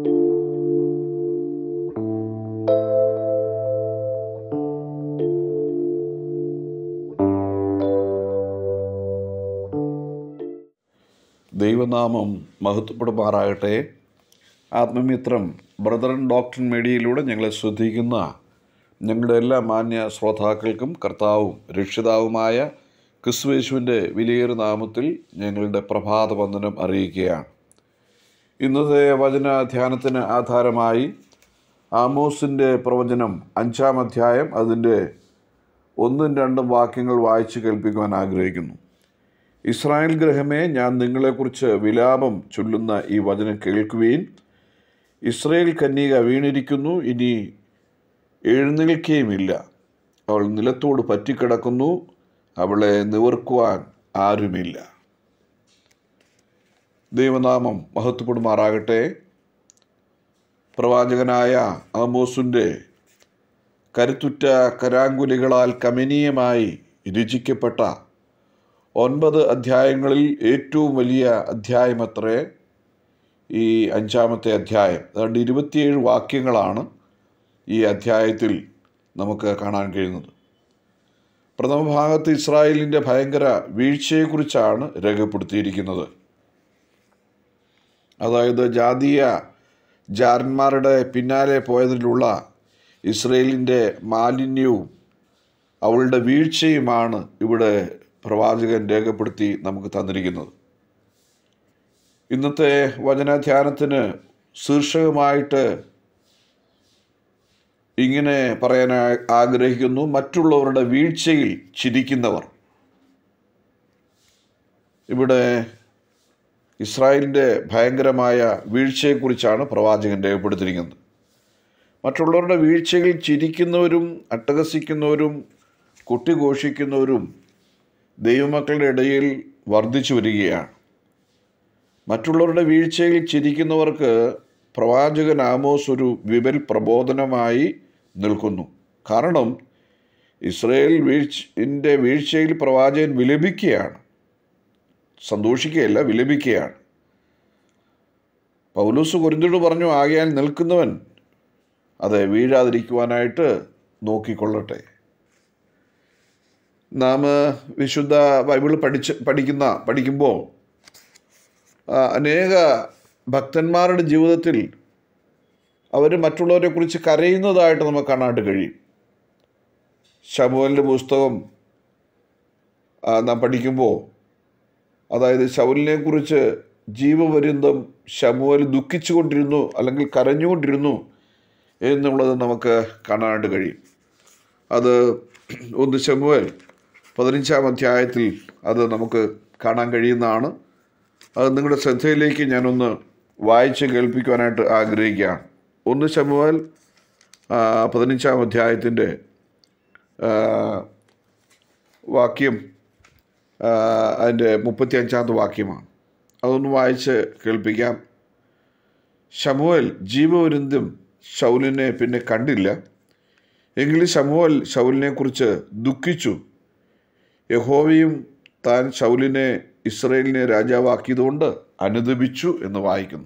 ദൈവനാമം മഹത്വപ്പെടുമാറാകട്ടെ ആത്മമിത്രം brethren doctor മീഡിയയിലൂടെ ഞങ്ങളെ ശ്രദ്ധിക്കുന്ന ഞങ്ങളുടെ എല്ലാ മാന്യ ശ്രോതാക്കൾക്കും കർത്താവും രക്ഷിതാവുമായ ക്രിസ്തുവേശുവിൻ്റെ വിലയേറിയ നാമത്തിൽ ഞങ്ങളുടെ പ്രഭാത വന്ദനം അറിയിക്കുകയാണ് ഇന്നത്തെ വചന ധ്യാനത്തിന് ആധാരമായി ആമോസിൻ്റെ പ്രവചനം അഞ്ചാം അധ്യായം അതിൻ്റെ ഒന്നും രണ്ടും വാക്യങ്ങൾ വായിച്ച് കേൾപ്പിക്കുവാൻ ആഗ്രഹിക്കുന്നു ഇസ്രായേൽ ഗ്രഹമേ ഞാൻ നിങ്ങളെക്കുറിച്ച് വിലാപം ചൊല്ലുന്ന ഈ വചനം കേൾക്കുവീൻ ഇസ്രായേൽ കന്യക വീണിരിക്കുന്നു ഇനി എഴുന്നേൽക്കുകയുമില്ല അവൾ നിലത്തോട് പറ്റിക്കിടക്കുന്നു അവളെ നിവർക്കുവാൻ ആരുമില്ല ദൈവനാമം മഹത്വപ്പെടുമാറാകട്ടെ പ്രവാചകനായ ആമോസിൻ്റെ കരുത്തുറ്റ കരാങ്കുലികളാൽ കമനീയമായി രചിക്കപ്പെട്ട ഒൻപത് അധ്യായങ്ങളിൽ ഏറ്റവും വലിയ അധ്യായമത്രേ ഈ അഞ്ചാമത്തെ അധ്യായം അതുകൊണ്ട് ഇരുപത്തിയേഴ് വാക്യങ്ങളാണ് ഈ അധ്യായത്തിൽ നമുക്ക് കാണാൻ കഴിയുന്നത് പ്രഥമ ഭാഗത്ത് ഇസ്രായേലിൻ്റെ ഭയങ്കര വീഴ്ചയെക്കുറിച്ചാണ് രേഖപ്പെടുത്തിയിരിക്കുന്നത് അതായത് ജാതീയ ജാരന്മാരുടെ പിന്നാലെ പോയതിലുള്ള ഇസ്രയേലിൻ്റെ മാലിന്യവും അവളുടെ വീഴ്ചയുമാണ് ഇവിടെ പ്രവാചകൻ രേഖപ്പെടുത്തി നമുക്ക് തന്നിരിക്കുന്നത് ഇന്നത്തെ വചനധ്യാനത്തിന് ശീർഷകമായിട്ട് ഇങ്ങനെ പറയാൻ ആഗ്രഹിക്കുന്നു മറ്റുള്ളവരുടെ വീഴ്ചയിൽ ചിരിക്കുന്നവർ ഇവിടെ ഇസ്രായേലിൻ്റെ ഭയങ്കരമായ വീഴ്ചയെക്കുറിച്ചാണ് പ്രവാചകൻ രേഖപ്പെടുത്തിയിരിക്കുന്നത് മറ്റുള്ളവരുടെ വീഴ്ചയിൽ ചിരിക്കുന്നവരും അട്ടഹസിക്കുന്നവരും കൊട്ടിഘോഷിക്കുന്നവരും ദൈവമക്കളുടെ ഇടയിൽ വർദ്ധിച്ചു വരികയാണ് മറ്റുള്ളവരുടെ വീഴ്ചയിൽ ചിരിക്കുന്നവർക്ക് പ്രവാചകൻ ആമോസ് ഒരു വിവൽ പ്രബോധനമായി നിൽക്കുന്നു കാരണം ഇസ്രയേൽ വീഴ്ചൻ്റെ വീഴ്ചയിൽ പ്രവാചകൻ വിലപിക്കുകയാണ് സന്തോഷിക്കുകയല്ല വിലപിക്കുകയാണ് പൗലൂസ് കുരുന്തോട് പറഞ്ഞു ആകയാൽ നിൽക്കുന്നവൻ അതെ വീഴാതിരിക്കുവാനായിട്ട് നോക്കിക്കൊള്ളട്ടെ നാം വിശുദ്ധ ബൈബിൾ പഠിച്ച് പഠിക്കുന്ന പഠിക്കുമ്പോൾ അനേക ഭക്തന്മാരുടെ ജീവിതത്തിൽ അവർ മറ്റുള്ളവരെക്കുറിച്ച് കരയുന്നതായിട്ട് നമുക്ക് കാണാനായിട്ട് കഴിയും ശമുവലിൻ്റെ പുസ്തകം നാം പഠിക്കുമ്പോൾ അതായത് ശൗലിനെക്കുറിച്ച് ജീവപര്യന്തം ശമുവൽ ദുഃഖിച്ചുകൊണ്ടിരുന്നു അല്ലെങ്കിൽ കരഞ്ഞുകൊണ്ടിരുന്നു എന്നുള്ളത് നമുക്ക് കാണാനായിട്ട് കഴിയും അത് ഒന്ന് ശമുവൽ പതിനഞ്ചാം അധ്യായത്തിൽ അത് നമുക്ക് കാണാൻ കഴിയുന്നതാണ് അത് നിങ്ങളുടെ ശ്രദ്ധയിലേക്ക് ഞാനൊന്ന് വായിച്ച് കേൾപ്പിക്കുവാനായിട്ട് ആഗ്രഹിക്കുകയാണ് ഒന്ന് ശമുവൽ പതിനഞ്ചാം അധ്യായത്തിൻ്റെ വാക്യം അതിൻ്റെ മുപ്പത്തി അഞ്ചാമത്തെ വാക്യമാണ് അതൊന്ന് വായിച്ച് കേൾപ്പിക്കാം ശമുവൽ ജീവപര്യന്തം ശൗലിനെ പിന്നെ കണ്ടില്ല എങ്കിലും ശമുവൽ ശൗലിനെക്കുറിച്ച് ദുഃഖിച്ചു യഹോവയും താൻ ശൗലിനെ ഇസ്രയേലിനെ രാജാവാക്കിയതുകൊണ്ട് അനുദപിച്ചു എന്ന് വായിക്കുന്നു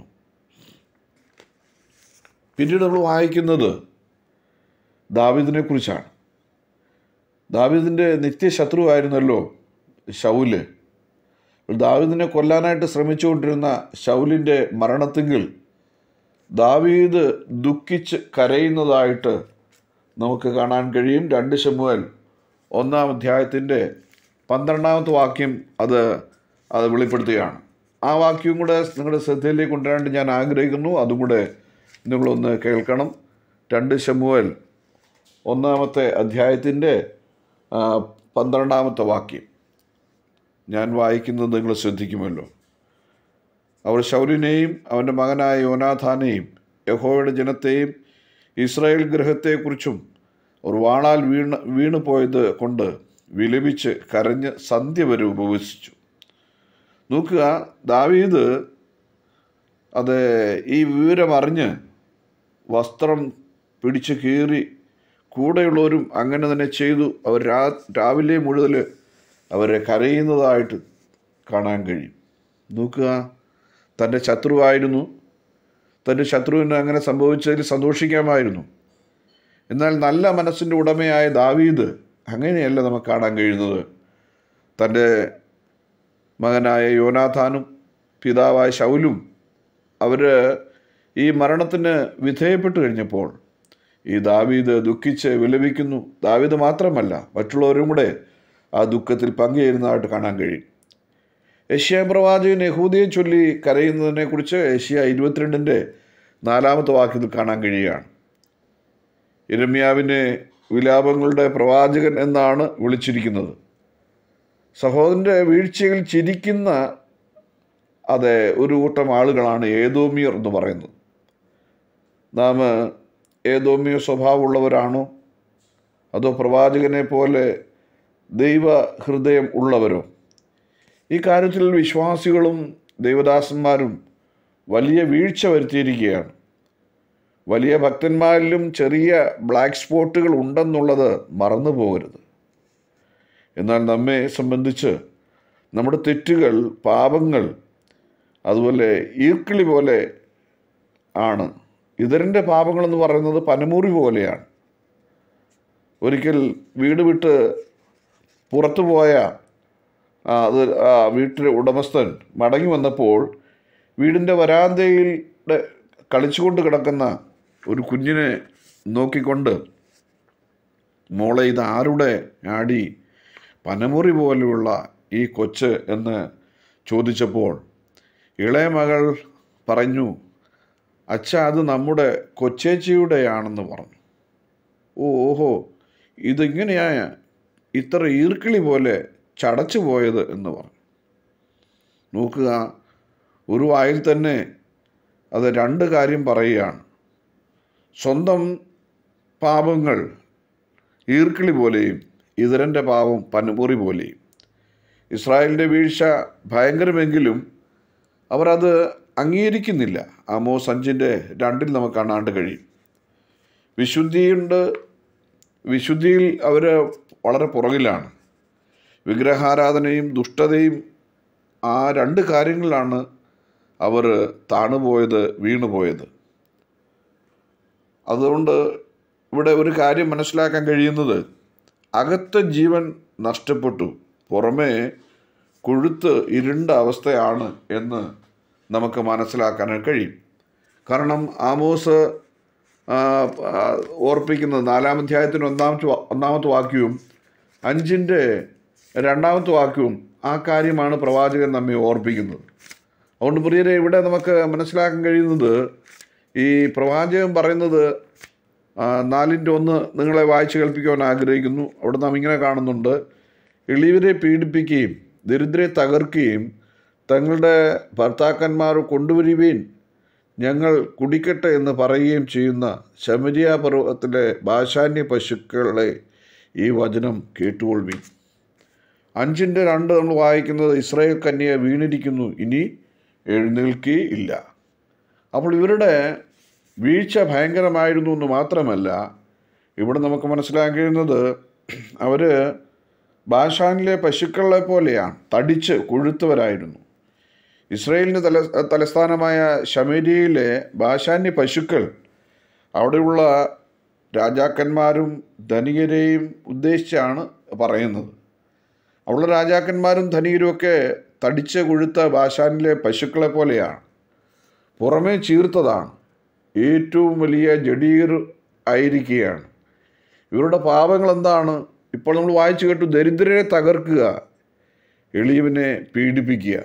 പിന്നീട് നമ്മൾ വായിക്കുന്നത് ദാവിദിനെ കുറിച്ചാണ് ദാവിദിൻ്റെ നിത്യശത്രുവായിരുന്നല്ലോ ഷൗല് ദാവിദിനെ കൊല്ലാനായിട്ട് ശ്രമിച്ചുകൊണ്ടിരുന്ന ഷൗലിൻ്റെ മരണത്തെങ്കിൽ ദാവീദ് ദുഃഖിച്ച് കരയുന്നതായിട്ട് നമുക്ക് കാണാൻ കഴിയും രണ്ട് ശമുവൽ ഒന്നാം അധ്യായത്തിൻ്റെ പന്ത്രണ്ടാമത്തെ വാക്യം അത് അത് വെളിപ്പെടുത്തുകയാണ് ആ വാക്യവും കൂടെ നിങ്ങളുടെ ശ്രദ്ധയിലേക്ക് കൊണ്ടുവരാണ്ട് ഞാൻ ആഗ്രഹിക്കുന്നു അതും കൂടെ നിങ്ങളൊന്ന് കേൾക്കണം രണ്ട് ശമുവൽ ഒന്നാമത്തെ അധ്യായത്തിൻ്റെ പന്ത്രണ്ടാമത്തെ വാക്യം ഞാൻ വായിക്കുന്നത് നിങ്ങൾ ശ്രദ്ധിക്കുമല്ലോ അവർ ശൗലിനെയും അവൻ്റെ മകനായ യോനാഥാനെയും യഹോയുടെ ജനത്തെയും ഇസ്രായേൽ ഗ്രഹത്തെക്കുറിച്ചും ഒരു വാണാൽ വീണ് വീണു പോയത് കൊണ്ട് വിലപിച്ച് കരഞ്ഞ് സന്ധ്യ വരെ ഉപവസിച്ചു നോക്കുക ദാവീദ് അത് ഈ വിവരം അറിഞ്ഞ് വസ്ത്രം പിടിച്ച് കീറി കൂടെയുള്ളവരും അങ്ങനെ തന്നെ ചെയ്തു അവർ രാ രാവിലെ മുഴുവൽ അവരെ കരയുന്നതായിട്ട് കാണാൻ കഴിയും നോക്കുക തൻ്റെ ശത്രുവായിരുന്നു തൻ്റെ ശത്രുവിന് അങ്ങനെ സംഭവിച്ചതിൽ സന്തോഷിക്കാമായിരുന്നു എന്നാൽ നല്ല മനസ്സിൻ്റെ ഉടമയായ ദാവീദ് അങ്ങനെയല്ല നമുക്ക് കാണാൻ കഴിയുന്നത് തൻ്റെ മകനായ യോനാഥാനും പിതാവായ ശൗലും അവർ ഈ മരണത്തിന് വിധേയപ്പെട്ടു കഴിഞ്ഞപ്പോൾ ഈ ദാവീദ് ദുഃഖിച്ച് വിലപിക്കുന്നു ദാവീദ് മാത്രമല്ല മറ്റുള്ളവരും കൂടെ ആ ദുഃഖത്തിൽ പങ്കുചേരുന്നതായിട്ട് കാണാൻ കഴിയും യഷ്യ പ്രവാചകൻ യഹൂദിയെ ചൊല്ലി കരയുന്നതിനെക്കുറിച്ച് ഏഷ്യ ഇരുപത്തിരണ്ടിൻ്റെ നാലാമത്തെ വാക്യത്തിൽ കാണാൻ കഴിയുകയാണ് ഇരമ്യാവിനെ വിലാപങ്ങളുടെ പ്രവാചകൻ എന്നാണ് വിളിച്ചിരിക്കുന്നത് സഹോദരൻ്റെ വീഴ്ചയിൽ ചിരിക്കുന്ന അതെ ഒരു കൂട്ടം ആളുകളാണ് ഏതോമിയർ എന്ന് പറയുന്നത് നാം ഏതോമിയ സ്വഭാവമുള്ളവരാണോ അതോ പ്രവാചകനെ പോലെ ദൈവ ഹൃദയം ഉള്ളവരോ ഈ കാര്യത്തിൽ വിശ്വാസികളും ദൈവദാസന്മാരും വലിയ വീഴ്ച വരുത്തിയിരിക്കുകയാണ് വലിയ ഭക്തന്മാരിലും ചെറിയ ബ്ലാക്ക് സ്പോട്ടുകൾ ഉണ്ടെന്നുള്ളത് മറന്നു പോകരുത് എന്നാൽ നമ്മെ സംബന്ധിച്ച് നമ്മുടെ തെറ്റുകൾ പാപങ്ങൾ അതുപോലെ ഈർക്കിളി പോലെ ആണ് ഇതരൻ്റെ പാപങ്ങളെന്ന് പറയുന്നത് പനമുറി പോലെയാണ് ഒരിക്കൽ വീട് വിട്ട് പുറത്തു പോയ ആ, അത് ആ വീട്ടിലെ ഉടമസ്ഥൻ മടങ്ങി വന്നപ്പോൾ വീടിൻ്റെ വരാന്തയിൽ കളിച്ചുകൊണ്ട് കിടക്കുന്ന ഒരു കുഞ്ഞിനെ നോക്കിക്കൊണ്ട് മോളെ ഇത് ആരുടെ ആടി പനമുറി പോലെയുള്ള ഈ കൊച്ച് എന്ന് ചോദിച്ചപ്പോൾ ഇളയ മകൾ പറഞ്ഞു അച്ഛ അത് നമ്മുടെ കൊച്ചേച്ചിയുടെയാണെന്ന് പറഞ്ഞു ഓ ഓഹോ ഇതിങ്ങനെയാ ഇത്ര ഈർക്കിളി പോലെ ചടച്ചു പോയത് എന്ന് പറഞ്ഞു നോക്കുക ഒരു വായിൽ തന്നെ അത് രണ്ട് കാര്യം പറയുകയാണ് സ്വന്തം പാപങ്ങൾ ഈർക്കിളി പോലെയും ഇതരൻ്റെ പാപം പനമുറി പോലെയും ഇസ്രായേലിൻ്റെ വീഴ്ച ഭയങ്കരമെങ്കിലും അവർ അത് അംഗീകരിക്കുന്നില്ല ആമോസ് അഞ്ചിൻ്റെ രണ്ടിൽ നമുക്ക് കാണാണ്ട് കഴിയും വിശുദ്ധിയുണ്ട് വിശുദ്ധിയിൽ അവർ വളരെ പുറകിലാണ് വിഗ്രഹാരാധനയും ദുഷ്ടതയും ആ രണ്ട് കാര്യങ്ങളിലാണ് അവർ താണുപോയത് വീണുപോയത് അതുകൊണ്ട് ഇവിടെ ഒരു കാര്യം മനസ്സിലാക്കാൻ കഴിയുന്നത് അകത്തെ ജീവൻ നഷ്ടപ്പെട്ടു പുറമേ കൊഴുത്ത് ഇരുണ്ട അവസ്ഥയാണ് എന്ന് നമുക്ക് മനസ്സിലാക്കാൻ കഴിയും കാരണം ആമോസ് ആ, ആ, ഓർപ്പിക്കുന്നത് നാലാം അധ്യായത്തിന് ഒന്നാമത്തെ വാ- ഒന്നാമത്തെ വാക്യവും അഞ്ചിൻ്റെ രണ്ടാമത്തെ വാക്യവും ആ കാര്യമാണ് പ്രവാചകൻ നമ്മെ ഓർപ്പിക്കുന്നത് അതുകൊണ്ട് പ്രിയരെ ഇവിടെ നമുക്ക് മനസ്സിലാക്കാൻ കഴിയുന്നത് ഈ പ്രവാചകൻ പറയുന്നത് ആ, നാലിൻ്റെ ഒന്ന് നിങ്ങളെ വായിച്ച് കേൾപ്പിക്കുവാൻ ആഗ്രഹിക്കുന്നു അവിടെ നാം ഇങ്ങനെ കാണുന്നുണ്ട് എളിയവരെ പീഡിപ്പിക്കുകയും ദരിദ്രരെ തകർക്കുകയും തങ്ങളുടെ ഭർത്താക്കന്മാർ കൊണ്ടുവരുവീൻ ഞങ്ങൾ കുടിക്കട്ടെ എന്ന് പറയുകയും ചെയ്യുന്ന ശമരിയ പർവ്വതത്തിലെ ഭാഷാന്യ പശുക്കളെ ഈ വചനം കേട്ടുകൊള്ളുവീൻ അഞ്ചിൻ്റെ രണ്ട് നമ്മൾ വായിക്കുന്നത് ഇസ്രായേൽ കന്യ വീണിരിക്കുന്നു ഇനി എഴുന്നേൽക്കുകയില്ല അപ്പോൾ ഇവരുടെ വീഴ്ച ഭയങ്കരമായിരുന്നു എന്ന് മാത്രമല്ല ഇവിടെ നമുക്ക് മനസ്സിലാക്കാൻ കഴിയുന്നത് അവർ ബാഷാനിലെ പശുക്കളെ പോലെയാണ് തടിച്ച് കൊഴുത്തവരായിരുന്നു ഇസ്രയേലിൻ്റെ തല തലസ്ഥാനമായ ഷമേരിയയിലെ ബാഷാന്യ പശുക്കൾ അവിടെയുള്ള രാജാക്കന്മാരും ധനികരെയും ഉദ്ദേശിച്ചാണ് പറയുന്നത് അവിടെയുള്ള രാജാക്കന്മാരും ധനികരുമൊക്കെ തടിച്ച് കൊഴുത്ത ബാഷാനിലെ പശുക്കളെ പോലെയാണ് പുറമേ ചീർത്തതാണ് ഏറ്റവും വലിയ ജഡീർ ആയിരിക്കുകയാണ് ഇവരുടെ പാപങ്ങൾ എന്താണ് ഇപ്പോൾ നമ്മൾ വായിച്ചു കേട്ടു ദരിദ്രരെ തകർക്കുക എളിയവനെ പീഡിപ്പിക്കുക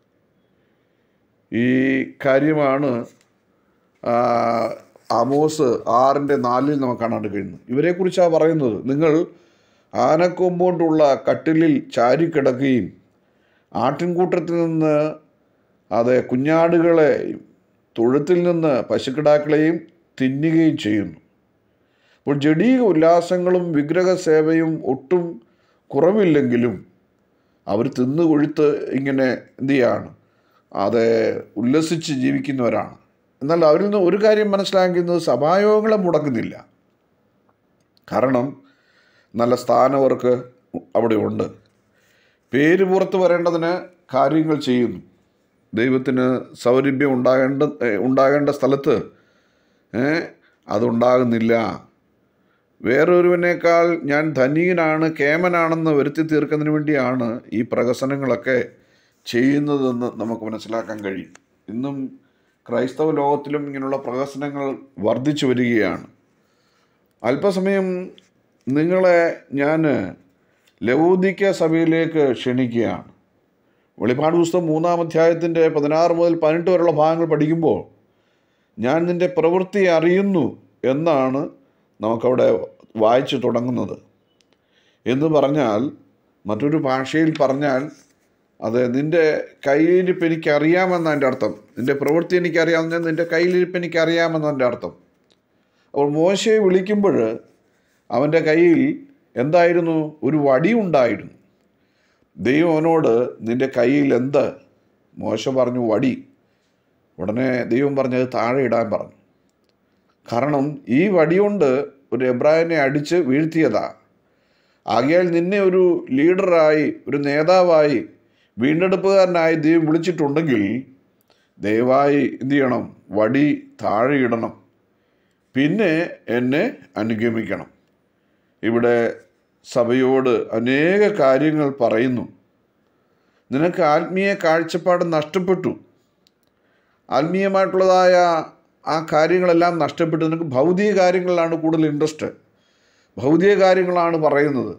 ഈ കാര്യമാണ് ആ, ആമോസ് ആറിൻ്റെ നാലിൽ നമുക്ക് കാണാണ്ട് കഴിയുന്നത് ഇവരെക്കുറിച്ചാണ് പറയുന്നത് നിങ്ങൾ ആനക്കൊമ്പോണ്ടുള്ള കട്ടിലിൽ ചാരിക്കിടക്കുകയും ആട്ടിൻകൂട്ടത്തിൽ നിന്ന് അതെ കുഞ്ഞാടുകളെയും തൊഴുത്തിൽ നിന്ന് പശുക്കിടാക്കളെയും തിന്നുകയും ചെയ്യുന്നു അപ്പോൾ ജഡീക ഉല്ലാസങ്ങളും വിഗ്രഹ സേവയും ഒട്ടും കുറവില്ലെങ്കിലും അവർ തിന്നു കൊഴുത്ത് ഇങ്ങനെ എന്ത് ചെയ്യാണ് അത് ഉല്ലസിച്ച് ജീവിക്കുന്നവരാണ് എന്നാൽ അവരിൽ നിന്ന് ഒരു കാര്യം മനസ്സിലാക്കുന്നത് സഭായോഗങ്ങളെ മുടക്കുന്നില്ല കാരണം നല്ല സ്ഥാനം അവർക്ക് അവിടെ ഉണ്ട് പേര് പുറത്ത് വരേണ്ടതിന് കാര്യങ്ങൾ ചെയ്യുന്നു ദൈവത്തിന് സൗരഭ്യം ഉണ്ടാകേണ്ട ഏ, ഉണ്ടാകേണ്ട സ്ഥലത്ത് ഏ, അതുണ്ടാകുന്നില്ല വേറൊരുവനേക്കാൾ ഞാൻ ധനികനാണ് കേമനാണെന്ന് വരുത്തി തീർക്കുന്നതിന് വേണ്ടിയാണ് ഈ പ്രഹസനങ്ങളൊക്കെ ചെയ്യുന്നതെന്ന് നമുക്ക് മനസ്സിലാക്കാൻ കഴിയും ഇന്നും ക്രൈസ്തവ ലോകത്തിലും ഇങ്ങനെയുള്ള പ്രഹസനങ്ങൾ വർദ്ധിച്ചു വരികയാണ് അല്പസമയം നിങ്ങളെ ഞാൻ ലവോദിക്ക സഭയിലേക്ക് ക്ഷണിക്കുകയാണ് വെളിപ്പാട് പുസ്തകം മൂന്നാം അധ്യായത്തിൻ്റെ പതിനാറ് മുതൽ പതിനെട്ട് വരെയുള്ള ഭാഗങ്ങൾ പഠിക്കുമ്പോൾ ഞാൻ നിൻ്റെ പ്രവൃത്തി അറിയുന്നു എന്നാണ് നമുക്കവിടെ വായിച്ചു തുടങ്ങുന്നത് എന്ന് പറഞ്ഞാൽ മറ്റൊരു ഭാഷയിൽ പറഞ്ഞാൽ അത് നിൻ്റെ കയ്യിലിരിപ്പ് എനിക്കറിയാമെന്ന് എൻ്റെ അർത്ഥം നിൻ്റെ പ്രവൃത്തി എനിക്കറിയാമെന്ന് നിൻ്റെ കയ്യിലിരിപ്പ് എനിക്കറിയാമെന്നതിൻ്റെ അർത്ഥം അപ്പോൾ മോശയെ വിളിക്കുമ്പോൾ അവൻ്റെ കയ്യിൽ എന്തായിരുന്നു ഒരു വടി ഉണ്ടായിരുന്നു ദൈവം അവനോട് നിൻ്റെ കയ്യിൽ എന്ത് മോശ പറഞ്ഞു വടി ഉടനെ ദൈവം പറഞ്ഞത് താഴെ ഇടാൻ പറഞ്ഞു കാരണം ഈ വടി കൊണ്ട് ഒരു എബ്രാഹിനെ അടിച്ച് വീഴ്ത്തിയതാ ആകയാൽ നിന്നെ ഒരു ലീഡറായി ഒരു നേതാവായി വീണ്ടെടുപ്പുകാരനായി ദൈവം വിളിച്ചിട്ടുണ്ടെങ്കിൽ ദയവായി എന്ത് ചെയ്യണം വടി താഴെ ഇടണം പിന്നെ എന്നെ അനുഗമിക്കണം ഇവിടെ സഭയോട് അനേക കാര്യങ്ങൾ പറയുന്നു നിനക്ക് ആത്മീയ കാഴ്ചപ്പാട് നഷ്ടപ്പെട്ടു ആത്മീയമായിട്ടുള്ളതായ ആ കാര്യങ്ങളെല്ലാം നഷ്ടപ്പെട്ടു നിനക്ക് ഭൗതിക കാര്യങ്ങളിലാണ് കൂടുതൽ ഇൻട്രസ്റ്റ് ഭൗതിക കാര്യങ്ങളാണ് പറയുന്നത്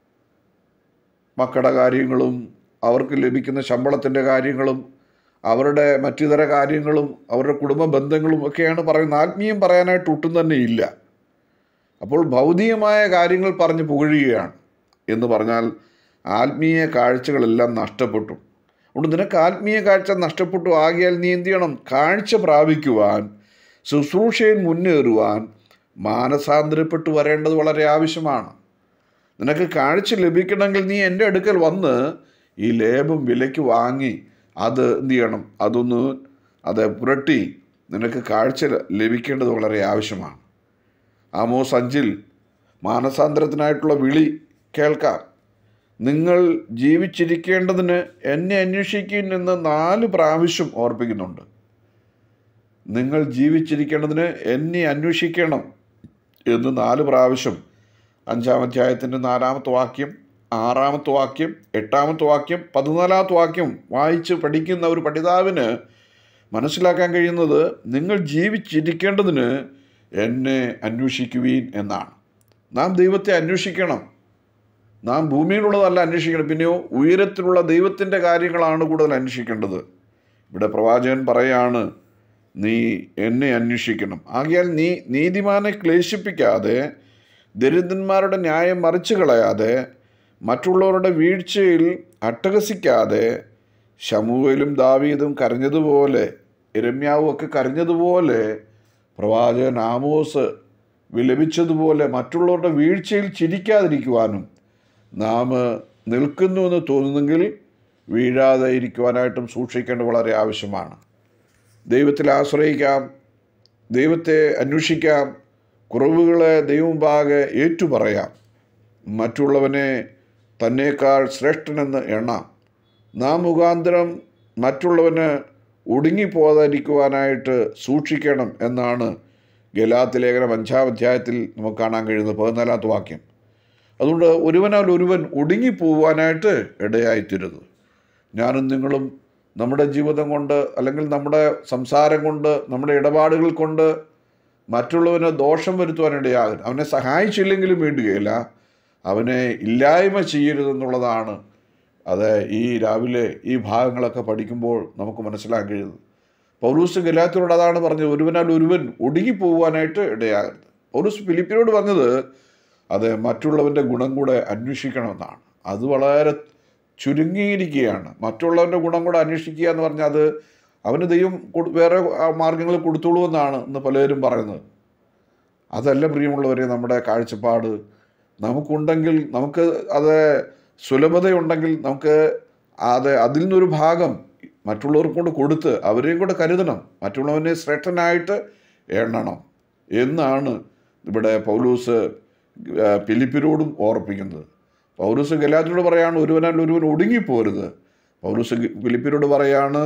മക്കളുടെ കാര്യങ്ങളും അവർക്ക് ലഭിക്കുന്ന ശമ്പളത്തിൻ്റെ കാര്യങ്ങളും അവരുടെ മറ്റിതര കാര്യങ്ങളും അവരുടെ കുടുംബ ബന്ധങ്ങളും ഒക്കെയാണ് പറയുന്നത് ആത്മീയം പറയാനായിട്ട് ഒട്ടും തന്നെ ഇല്ല അപ്പോൾ ഭൗതികമായ കാര്യങ്ങൾ പറഞ്ഞ് പുകഴുകയാണ് എന്ന് പറഞ്ഞാൽ ആത്മീയ കാഴ്ചകളെല്ലാം നഷ്ടപ്പെട്ടു അതുകൊണ്ട് നിനക്ക് ആത്മീയ കാഴ്ച നഷ്ടപ്പെട്ടു ആകിയാൽ നീ എന്ത് ചെയ്യണം കാഴ്ച പ്രാപിക്കുവാൻ ശുശ്രൂഷയിൽ മുന്നേറുവാൻ മാനസാന്തരപ്പെട്ടു വരേണ്ടത് വളരെ ആവശ്യമാണ് നിനക്ക് കാഴ്ച ലഭിക്കണമെങ്കിൽ നീ എൻ്റെ അടുക്കൽ വന്ന് ഈ ലേപം വിലയ്ക്ക് വാങ്ങി അത് എന്ത് ചെയ്യണം അതൊന്ന് അത് പുരട്ടി നിനക്ക് കാഴ്ച ലഭിക്കേണ്ടത് വളരെ ആവശ്യമാണ് ആമോസ് അഞ്ചിൽ മാനസാന്തരത്തിനായിട്ടുള്ള വിളി കേൾക്കാം നിങ്ങൾ ജീവിച്ചിരിക്കേണ്ടതിന് എന്നെ അന്വേഷിക്കും എന്ന് നാല് പ്രാവശ്യം ഓർപ്പിക്കുന്നുണ്ട് നിങ്ങൾ ജീവിച്ചിരിക്കേണ്ടതിന് എന്നെ അന്വേഷിക്കണം എന്ന് നാല് പ്രാവശ്യം അഞ്ചാം അധ്യായത്തിൻ്റെ നാലാമത്തെ വാക്യം ആറാമത്തെ വാക്യം എട്ടാമത്തെ വാക്യം പതിനാലാമത്തെ വാക്യം വായിച്ച് പഠിക്കുന്ന ഒരു പഠിതാവിന് മനസ്സിലാക്കാൻ കഴിയുന്നത് നിങ്ങൾ ജീവിച്ചിരിക്കേണ്ടതിന് എന്നെ അന്വേഷിക്കുവീൻ എന്നാണ് നാം ദൈവത്തെ അന്വേഷിക്കണം നാം ഭൂമിയിലുള്ളതല്ല അന്വേഷിക്കണം പിന്നെയോ ഉയരത്തിലുള്ള ദൈവത്തിൻ്റെ കാര്യങ്ങളാണ് കൂടുതൽ അന്വേഷിക്കേണ്ടത് ഇവിടെ പ്രവാചകൻ പറയാണ് നീ എന്നെ അന്വേഷിക്കണം ആകയാൽ നീ നീതിമാനെ ക്ലേശിപ്പിക്കാതെ ദരിദ്രന്മാരുടെ ന്യായം മറിച്ചു കളയാതെ മറ്റുള്ളവരുടെ വീഴ്ചയിൽ അട്ടഹസിക്കാതെ ശമുവേലും ദാവീദും കരഞ്ഞതുപോലെ ഇരമ്യാവും ഒക്കെ കരഞ്ഞതുപോലെ പ്രവാചകൻ ആമോസ് വിലപിച്ചതുപോലെ മറ്റുള്ളവരുടെ വീഴ്ചയിൽ ചിരിക്കാതിരിക്കുവാനും നാം നിൽക്കുന്നുവെന്ന് തോന്നുന്നെങ്കിൽ വീഴാതെ ഇരിക്കുവാനായിട്ടും സൂക്ഷിക്കേണ്ടത് വളരെ ആവശ്യമാണ് ദൈവത്തിൽ ആശ്രയിക്കാം ദൈവത്തെ അന്വേഷിക്കാം കുറവുകളെ ദൈവമുമ്പാകെ ഏറ്റുപറയാം മറ്റുള്ളവനെ തന്നേക്കാൾ ശ്രേഷ്ഠനെന്ന് എണ്ണാം നാം മുഖാന്തരം മറ്റുള്ളവന് ഒടുങ്ങിപ്പോകാതിരിക്കുവാനായിട്ട് സൂക്ഷിക്കണം എന്നാണ് ഗലാത്ത് ലേഖനം അഞ്ചാം അധ്യായത്തിൽ നമുക്ക് കാണാൻ കഴിയുന്നത് പതിനാലാമത്തെ വാക്യം അതുകൊണ്ട് ഒരുവനാൽ ഒരുവൻ ഒടുങ്ങിപ്പോവാനായിട്ട് ഇടയായിത്തീരുന്നു ഞാനും നിങ്ങളും നമ്മുടെ ജീവിതം കൊണ്ട് അല്ലെങ്കിൽ നമ്മുടെ സംസാരം കൊണ്ട് നമ്മുടെ ഇടപാടുകൾ കൊണ്ട് മറ്റുള്ളവന് ദോഷം വരുത്തുവാൻ ഇടയാകും അവനെ സഹായിച്ചില്ലെങ്കിലും വേണ്ടുകയില്ല അവനെ ഇല്ലായ്മ ചെയ്യരുതെന്നുള്ളതാണ് അത് ഈ രാവിലെ ഈ ഭാഗങ്ങളൊക്കെ പഠിക്കുമ്പോൾ നമുക്ക് മനസ്സിലാക്കാൻ കഴിയുന്നത് പൗലൂസ് ഗലാത്തിനോട് അതാണ് പറഞ്ഞത് ഒരുവനാൽ ഒരുവൻ ഒടുങ്ങിപ്പോവാനായിട്ട് ഇടയാകരുത് പൗലൂസ് ഫിലിപ്പിനോട് പറഞ്ഞത് അത് മറ്റുള്ളവൻ്റെ ഗുണം കൂടെ അന്വേഷിക്കണമെന്നാണ് അത് വളരെ ചുരുങ്ങിയിരിക്കുകയാണ് മറ്റുള്ളവൻ്റെ ഗുണം കൂടെ അന്വേഷിക്കുക എന്ന് പറഞ്ഞാൽ അത് അവന് ദൈവം കൊടു- വേറെ മാർഗങ്ങൾ കൊടുത്തോളൂ എന്നാണ് ഇന്ന് പലരും പറയുന്നത് അതല്ല പ്രിയമുള്ളവരെ നമ്മുടെ കാഴ്ചപ്പാട് നമുക്കുണ്ടെങ്കിൽ നമുക്ക് അത് സുലഭതയുണ്ടെങ്കിൽ നമുക്ക് അത് അതിൽ നിന്നൊരു ഭാഗം മറ്റുള്ളവർക്ക് കൊണ്ട് കൊടുത്ത് അവരെയും കൂടെ കരുതണം മറ്റുള്ളവനെ ശ്രേഷ്ഠനായിട്ട് എണ്ണണം എന്നാണ് ഇവിടെ പൗലൂസ് ആ, ഫിലിപ്പിനോടും ഓർപ്പിക്കുന്നത് പൗലൂസ് ഗലാത്തിനോട് പറയാണ് ഒരുവനാൽ ഒരുവൻ ഒടുങ്ങിപ്പോരുത് പൗലൂസ് ഗ- ഫിലിപ്പിനോട് പറയാണ്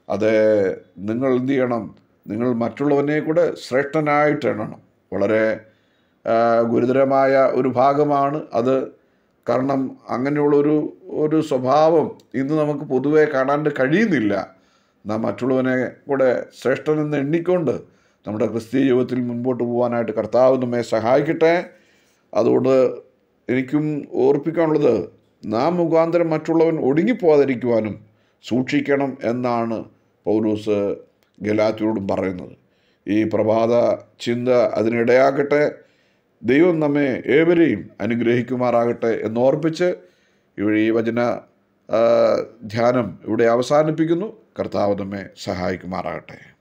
അത് നിങ്ങൾ എന്ത് ചെയ്യണം നിങ്ങൾ മറ്റുള്ളവനെ കൂടെ ശ്രേഷ്ഠനായിട്ട് എണ്ണണം വളരെ ആ, ഗുരുതരമായ ഒരു ഭാഗമാണ് അത് കാരണം അങ്ങനെയുള്ളൊരു ഒരു സ്വഭാവം ഇന്ന് നമുക്ക് പൊതുവെ കാണാൻ കഴിയുന്നില്ല നാം മറ്റുള്ളവനെ കൂടെ ശ്രേഷ്ഠനെന്ന് എണ്ണിക്കൊണ്ട് നമ്മുടെ ക്രിസ്തീയ ജീവിതത്തിൽ മുൻപോട്ട് പോകാനായിട്ട് കർത്താവ് നമ്മെ സഹായിക്കട്ടെ അതുകൊണ്ട് എനിക്കും ഓർപ്പിക്കാനുള്ളത് നാം മുഖാന്തരം മറ്റുള്ളവൻ ഒടുങ്ങിപ്പോകാതിരിക്കുവാനും സൂക്ഷിക്കണം എന്നാണ് പൗലൂസ് ഗലാത്തിയോടും പറയുന്നത് ഈ പ്രഭാത ചിന്ത അതിനിടയാക്കട്ടെ ദൈവം നമ്മെ ഏവരെയും അനുഗ്രഹിക്കുമാറാകട്ടെ എന്നോർപ്പിച്ച് ഇവിടെ ഈ വചന ആ, ധ്യാനം ഇവിടെ അവസാനിപ്പിക്കുന്നു കർത്താവ് നമ്മെ സഹായിക്കുമാറാകട്ടെ